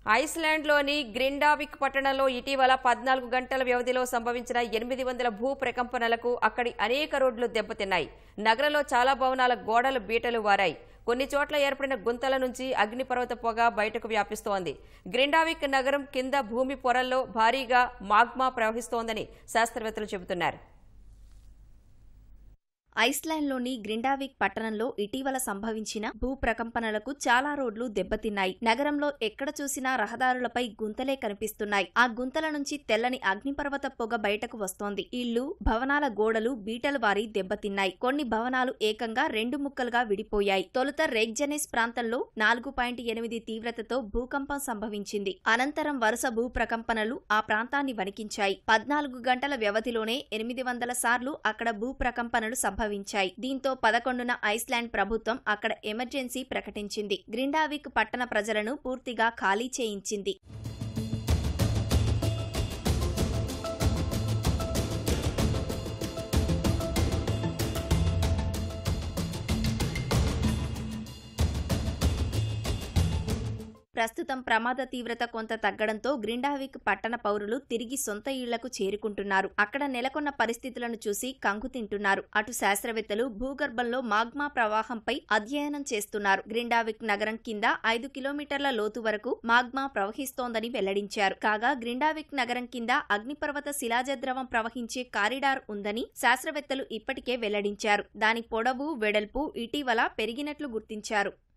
ఐస్లాండ్లోని Grindavik పట్టణంలో ఇటీవల పద్నాలుగు గంటల వ్యవధిలో సంభవించిన ఎనిమిది వందల భూ ప్రకంపనలకు అక్కడి అనేక రోడ్లు దెబ్బతిన్నాయి నగరంలో చాలా భవనాల గోడలు బీటలు వారాయి కొన్ని చోట్ల ఏర్పడిన గుంతల నుంచి అగ్నిపర్వత పొగ బయటకు వ్యాపిస్తోంది గ్రిండావిక్ నగరం కింద భూమి పొరల్లో భారీగా మాగ్మా ప్రవహిస్తోందని శాస్త్రవేత్తలు చెబుతున్నారు ఐస్లాండ్లోని గ్రిండావిక్ పట్టణంలో ఇటీవల సంభవించిన భూ ప్రకంపనలకు చాలా రోడ్లు దెబ్బతిన్నాయి నగరంలో ఎక్కడ చూసినా రహదారులపై గుంతలే కనిపిస్తున్నాయి ఆ గుంతల నుంచి తెల్లని అగ్నిపర్వత పొగ బయటకు వస్తోంది ఇళ్లు భవనాల గోడలు బీటలు వారి దెబ్బతిన్నాయి కొన్ని భవనాలు ఏకంగా రెండు ముక్కలుగా విడిపోయాయి తొలుత రేగ్జనెస్ ప్రాంతంలో నాలుగు పాయింట్ ఎనిమిది తీవ్రతతో భూకంపం సంభవించింది అనంతరం వరుస భూ ప్రకంపనలు ఆ ప్రాంతాన్ని వణికించాయి పద్నాలుగు గంటల వ్యవధిలోనే ఎనిమిది వందల సార్లు అక్కడ భూ ప్రకంపనలు సంభవించాయి దీంతో పదకొండున ఐస్లాండ్ ప్రభుత్వం అక్కడ ఎమర్జెన్సీ ప్రకటించింది గ్రిండావిక్ పట్టణ ప్రజలను పూర్తిగా ఖాళీ చేయించింది ప్రస్తుతం ప్రమాద తీవ్రత కొంత తగ్గడంతో గ్రిండావిక్ పట్టణ పౌరులు తిరిగి సొంత ఇళ్లకు చేరుకుంటున్నారు అక్కడ నెలకొన్న పరిస్థితులను చూసి కంగు తింటున్నారు అటు శాస్త్రవేత్తలు భూగర్భంలో మాగ్మా ప్రవాహంపై అధ్యయనం చేస్తున్నారు గ్రిండావిక్ నగరం కింద ఐదు కిలోమీటర్ల లోతు వరకు మాగ్మా ప్రవహిస్తోందని వెల్లడించారు కాగా గ్రిండావిక్ నగరం కింద అగ్నిపర్వత శిలాజద్రవం ప్రవహించే కారిడార్ ఉందని శాస్త్రవేత్తలు ఇప్పటికే వెల్లడించారు దాని పొడవు వెడల్పు ఇటీవల పెరిగినట్లు గుర్తించారు